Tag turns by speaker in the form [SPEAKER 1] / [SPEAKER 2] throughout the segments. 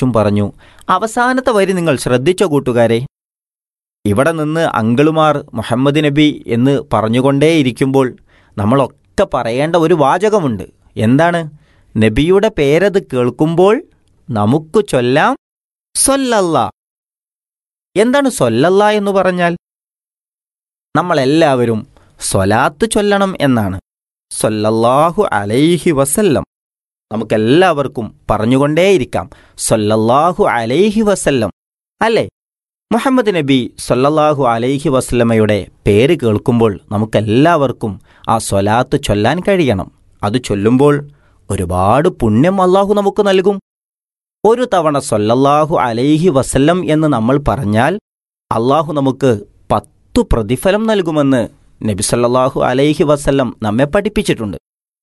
[SPEAKER 1] തിരിച്ചും പറഞ്ഞു അവസാനത്തെ വരി നിങ്ങൾ ശ്രദ്ധിച്ചോ കൂട്ടുകാരെ ഇവിടെ നിന്ന് അങ്കിളുമാർ മുഹമ്മദ് നബി എന്ന് പറഞ്ഞുകൊണ്ടേയിരിക്കുമ്പോൾ നമ്മളൊക്കെ പറയേണ്ട ഒരു വാചകമുണ്ട് എന്താണ് നബിയുടെ പേരത് കേൾക്കുമ്പോൾ നമുക്ക് ചൊല്ലാം സൊല്ലല്ല എന്താണ് സൊല്ലല്ല എന്ന് പറഞ്ഞാൽ നമ്മളെല്ലാവരും സ്വലാത്ത് ചൊല്ലണം എന്നാണ് സൊല്ലല്ലാഹു അലൈഹി വസല്ലം നമുക്കെല്ലാവർക്കും പറഞ്ഞുകൊണ്ടേയിരിക്കാം സൊല്ലല്ലാഹു അലൈഹി വസല്ലം അല്ലേ മുഹമ്മദ് നബി സൊല്ലല്ലാഹു അലൈഹി വസല്ലമയുടെ പേര് കേൾക്കുമ്പോൾ നമുക്കെല്ലാവർക്കും ആ സ്വലാത്ത് ചൊല്ലാൻ കഴിയണം അത് ചൊല്ലുമ്പോൾ ഒരുപാട് പുണ്യം അള്ളാഹു നമുക്ക് നൽകും ഒരു തവണ സൊല്ലല്ലാഹു അലൈഹി വസല്ലം എന്ന് നമ്മൾ പറഞ്ഞാൽ അള്ളാഹു നമുക്ക് പത്തു പ്രതിഫലം നൽകുമെന്ന് നബി സല്ലല്ലാഹു അലൈഹി വസല്ലം നമ്മെ പഠിപ്പിച്ചിട്ടുണ്ട്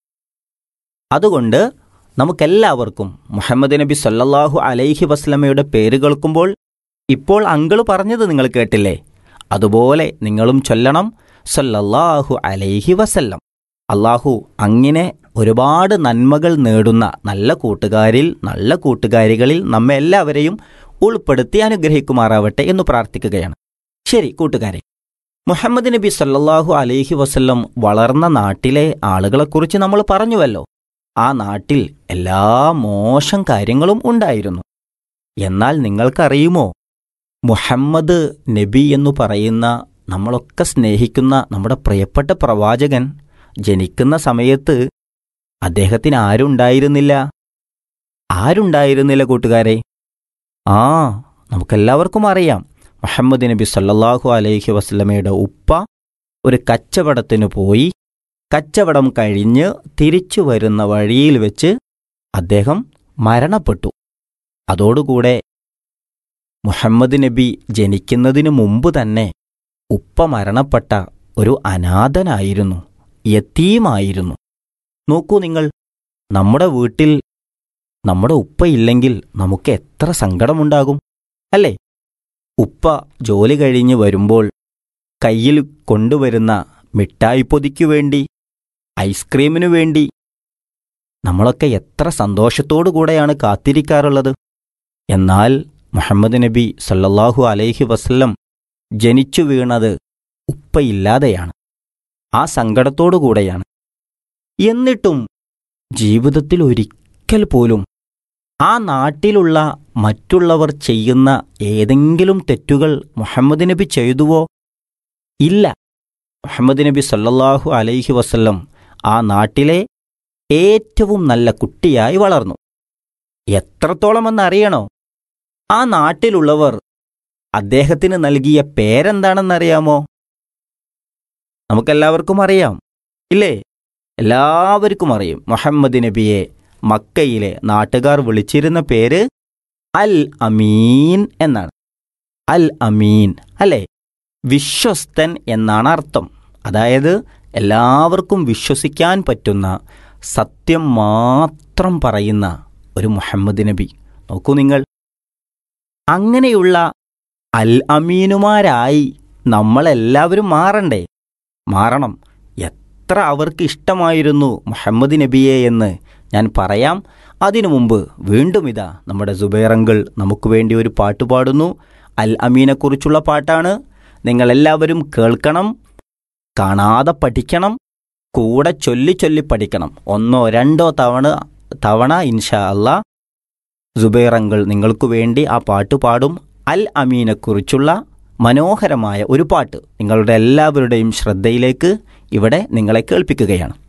[SPEAKER 1] അതുകൊണ്ട് നമുക്കെല്ലാവർക്കും മുഹമ്മദ് നബി സല്ലല്ലാഹു അലൈഹി വസ്ലമയുടെ പേര് കേൾക്കുമ്പോൾ ഇപ്പോൾ അങ്കിള് പറഞ്ഞത് നിങ്ങൾ കേട്ടില്ലേ അതുപോലെ നിങ്ങളും ചൊല്ലണം സല്ലല്ലാഹു അലൈഹി വസല്ലം അള്ളാഹു അങ്ങനെ ഒരുപാട് നന്മകൾ നേടുന്ന നല്ല കൂട്ടുകാരിൽ നല്ല കൂട്ടുകാരികളിൽ നമ്മെ എല്ലാവരെയും ഉൾപ്പെടുത്തി അനുഗ്രഹിക്കുമാറാവട്ടെ എന്ന് പ്രാർത്ഥിക്കുകയാണ് ശരി കൂട്ടുകാരെ മുഹമ്മദ് നബി സല്ലല്ലാഹു അലൈഹി വസല്ലം വളർന്ന നാട്ടിലെ ആളുകളെക്കുറിച്ച് നമ്മൾ പറഞ്ഞുവല്ലോ ആ നാട്ടിൽ എല്ലാ മോശം കാര്യങ്ങളും ഉണ്ടായിരുന്നു എന്നാൽ നിങ്ങൾക്കറിയുമോ മുഹമ്മദ് നബി എന്നു പറയുന്ന നമ്മളൊക്കെ സ്നേഹിക്കുന്ന നമ്മുടെ പ്രിയപ്പെട്ട പ്രവാചകൻ ജനിക്കുന്ന സമയത്ത് അദ്ദേഹത്തിന് ആരുണ്ടായിരുന്നില്ല ആരുണ്ടായിരുന്നില്ല കൂട്ടുകാരെ ആ നമുക്കെല്ലാവർക്കും അറിയാം മുഹമ്മദ് നബി സല്ലല്ലാഹു അലൈഹി വസ്ലമയുടെ ഉപ്പ ഒരു കച്ചവടത്തിന് പോയി കച്ചവടം കഴിഞ്ഞ് തിരിച്ചു വരുന്ന വഴിയിൽ വെച്ച് അദ്ദേഹം മരണപ്പെട്ടു അതോടുകൂടെ മുഹമ്മദ് നബി ജനിക്കുന്നതിനു മുമ്പ് തന്നെ ഉപ്പ മരണപ്പെട്ട ഒരു അനാഥനായിരുന്നു യത്തീമായിരുന്നു നോക്കൂ നിങ്ങൾ നമ്മുടെ വീട്ടിൽ നമ്മുടെ ഉപ്പയില്ലെങ്കിൽ നമുക്ക് എത്ര സങ്കടമുണ്ടാകും അല്ലേ ഉപ്പ ജോലി കഴിഞ്ഞ് വരുമ്പോൾ കയ്യിൽ കൊണ്ടുവരുന്ന മിഠായി പൊതിക്കു വേണ്ടി ഐസ്ക്രീമിനു വേണ്ടി നമ്മളൊക്കെ എത്ര സന്തോഷത്തോടു കൂടെയാണ് കാത്തിരിക്കാറുള്ളത് എന്നാൽ മുഹമ്മദ് നബി സല്ലല്ലാഹു അലൈഹി വസല്ലം ജനിച്ചു വീണത് ഉപ്പയില്ലാതെയാണ് ആ സങ്കടത്തോടു കൂടെയാണ് എന്നിട്ടും ജീവിതത്തിൽ ഒരിക്കൽ പോലും ആ നാട്ടിലുള്ള മറ്റുള്ളവർ ചെയ്യുന്ന ഏതെങ്കിലും തെറ്റുകൾ മുഹമ്മദ് നബി ചെയ്തുവോ ഇല്ല മുഹമ്മദ് നബി സല്ലല്ലാഹു അലൈഹി വസല്ലം ആ നാട്ടിലെ ഏറ്റവും നല്ല കുട്ടിയായി വളർന്നു എത്രത്തോളമെന്നറിയണോ ആ നാട്ടിലുള്ളവർ അദ്ദേഹത്തിന് നൽകിയ പേരെന്താണെന്നറിയാമോ നമുക്കെല്ലാവർക്കും അറിയാം ഇല്ലേ എല്ലാവർക്കും അറിയും മുഹമ്മദ് നബിയെ മക്കയിലെ നാട്ടുകാർ വിളിച്ചിരുന്ന പേര് അൽ അമീൻ എന്നാണ് അൽ അമീൻ അല്ലേ വിശ്വസ്തൻ എന്നാണ് അർത്ഥം അതായത് എല്ലാവർക്കും വിശ്വസിക്കാൻ പറ്റുന്ന സത്യം മാത്രം പറയുന്ന ഒരു മുഹമ്മദ് നബി നോക്കൂ നിങ്ങൾ അങ്ങനെയുള്ള അൽ അമീനുമാരായി നമ്മളെല്ലാവരും മാറണ്ടേ മാറണം എത്ര അവർക്ക് ഇഷ്ടമായിരുന്നു മുഹമ്മദ് നബിയെ എന്ന് ഞാൻ പറയാം അതിനു മുമ്പ് വീണ്ടും ഇതാ നമ്മുടെ സുബൈറങ്കിൾ നമുക്ക് വേണ്ടി ഒരു പാട്ട് പാടുന്നു അൽ അമീനെക്കുറിച്ചുള്ള പാട്ടാണ് നിങ്ങളെല്ലാവരും കേൾക്കണം കാണാതെ പഠിക്കണം കൂടെ ചൊല്ലി ചൊല്ലി പഠിക്കണം ഒന്നോ രണ്ടോ തവണ തവണ ഇൻഷാ അല്ലാ സുബൈറങ്കിൾ നിങ്ങൾക്കു വേണ്ടി ആ പാട്ട് പാടും അൽ അമീനെക്കുറിച്ചുള്ള മനോഹരമായ ഒരു പാട്ട് നിങ്ങളുടെ എല്ലാവരുടെയും ശ്രദ്ധയിലേക്ക് ഇവിടെ നിങ്ങളെ കേൾപ്പിക്കുകയാണ്